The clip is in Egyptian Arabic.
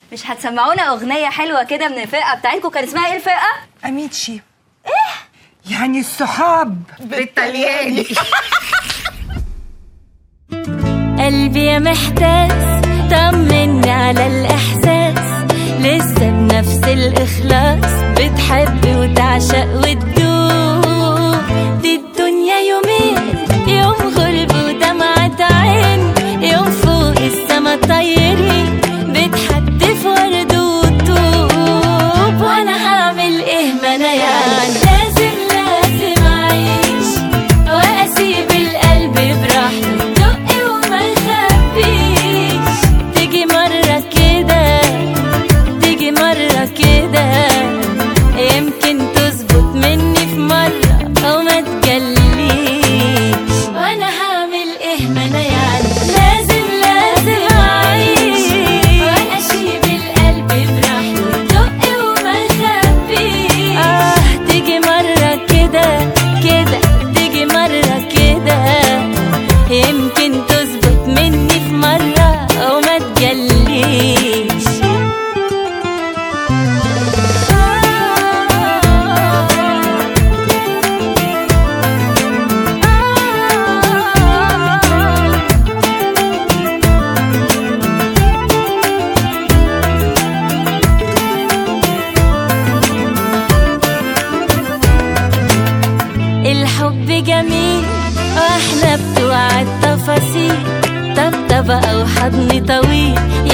مش هتسمعونا اغنيه حلوه كده من الفرقه بتاعتكم كان اسمها ايه الفرقه اميتشي ايه يعني الصحاب بالطلياني قلبي يا محتاس طمني على الإحساس لسه بنفس الإخلاص بتحب وتعشق وتدوب دي الدنيا يومين يوم غلب ودمعة عين يوم فوق السما طايرين بتحدف ورد وطوب وانا هعمل ايه ما انا يعني لازم لازم اعيش واسيب القلب براحته دق وما يخبيش تيجي مرة كده تيجي مرة كده يمكن تظبط مني في مرة أو ما تجليش وأنا هعمل إيه ما أنا يعني لازم لازم أعيش وأشيب القلب براحته دق وما يخبيش آه تيجي مرة كده كده تيجي مرة كده يمكن تظبط مني في مرة أو ما تجليش الحب جميل واحنا بتوع التفاصيل طبطبة او حضن طويل